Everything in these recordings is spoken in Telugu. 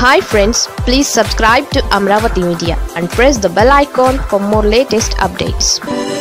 hi friends please subscribe to Amaravati media and press the bell icon for more latest updates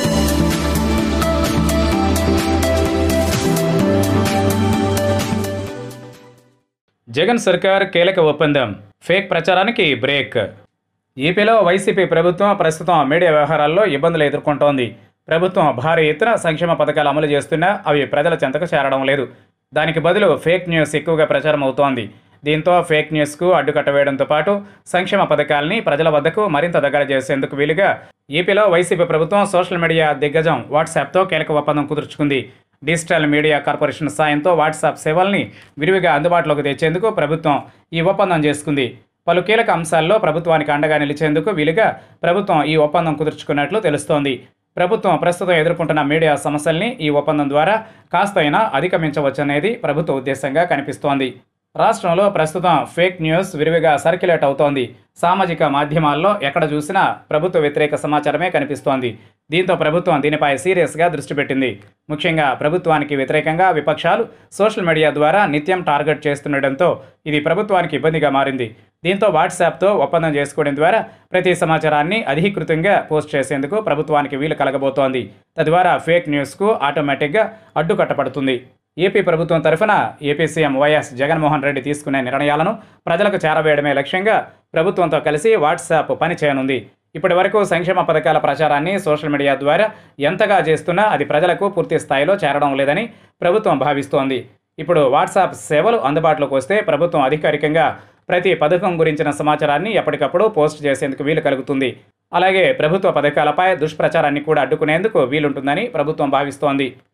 Jagan సర్కార్ కీలక ఒప్పందం ఫేక్ ప్రచారానికి బ్రేక్ ఏపీలో వైసీపీ ప్రభుత్వం ప్రస్తుతం మీడియా వ్యవహారాల్లో ఇబ్బందులు ఎదుర్కొంటోంది ప్రభుత్వం భారీ ఎత్తున సంక్షేమ పథకాలు అమలు చేస్తున్నా అవి ప్రజల చెంతకు చేరడం లేదు దానికి బదులు ఫేక్ న్యూస్ ఎక్కువగా ప్రచారం అవుతోంది దీంతో ఫేక్ న్యూస్కు అడ్డుకట్ట వేయడంతో పాటు సంక్షేమ పథకాల్ని ప్రజల వద్దకు మరింత దగ్గర చేసేందుకు వీలుగా ఏపీలో వైసీపీ ప్రభుత్వం సోషల్ మీడియా దిగ్గజం వాట్సాప్తో కీలక ఒప్పందం కుదుర్చుకుంది డిజిటల్ మీడియా కార్పొరేషన్ సాయంతో వాట్సాప్ సేవల్ని విరివిగా అందుబాటులోకి తెచ్చేందుకు ప్రభుత్వం ఈ ఒప్పందం చేసుకుంది పలు కీలక అంశాల్లో ప్రభుత్వానికి అండగా నిలిచేందుకు వీలుగా ప్రభుత్వం ఈ ఒప్పందం కుదుర్చుకున్నట్లు తెలుస్తోంది ప్రభుత్వం ప్రస్తుతం ఎదుర్కొంటున్న మీడియా సమస్యల్ని ఈ ఒప్పందం ద్వారా కాస్తైనా అధిగమించవచ్చనేది ప్రభుత్వ ఉద్దేశంగా కనిపిస్తోంది రాష్ట్రంలో ప్రస్తుతం ఫేక్ న్యూస్ విరివిగా సర్క్యులేట్ అవుతోంది సామాజిక మాధ్యమాల్లో ఎక్కడ చూసినా ప్రభుత్వ వ్యతిరేక సమాచారమే కనిపిస్తోంది దీంతో ప్రభుత్వం దీనిపై సీరియస్గా దృష్టి పెట్టింది ముఖ్యంగా ప్రభుత్వానికి వ్యతిరేకంగా విపక్షాలు సోషల్ మీడియా ద్వారా నిత్యం టార్గెట్ చేస్తుండటంతో ఇది ప్రభుత్వానికి ఇబ్బందిగా మారింది దీంతో వాట్సాప్తో ఒప్పందం చేసుకోవడం ద్వారా ప్రతి సమాచారాన్ని అధికృతంగా పోస్ట్ చేసేందుకు ప్రభుత్వానికి వీలు కలగబోతోంది తద్వారా ఫేక్ న్యూస్కు ఆటోమేటిక్గా అడ్డుకట్టపడుతుంది ఏపీ ప్రభుత్వం తరఫున AP CM YS Jaganmohan Reddy తీసుకునే నిర్ణయాలను ప్రజలకు చేరవేయడమే లక్ష్యంగా ప్రభుత్వంతో కలిసి వాట్సాప్ పని చేయనుంది ఇప్పటి వరకు సంక్షేమ పథకాల ప్రచారాన్ని సోషల్ మీడియా ద్వారా ఎంతగా చేస్తున్నా అది ప్రజలకు పూర్తి స్థాయిలో చేరడం లేదని ప్రభుత్వం భావిస్తోంది ఇప్పుడు వాట్సాప్ సేవలు అందుబాటులోకి వస్తే ప్రభుత్వం అధికారికంగా ప్రతి పథకం గురించిన సమాచారాన్ని ఎప్పటికప్పుడు పోస్ట్ చేసేందుకు వీలు కలుగుతుంది అలాగే ప్రభుత్వ పథకాలపై దుష్ప్రచారాన్ని కూడా అడ్డుకునేందుకు వీలుంటుందని ప్రభుత్వం భావిస్తోంది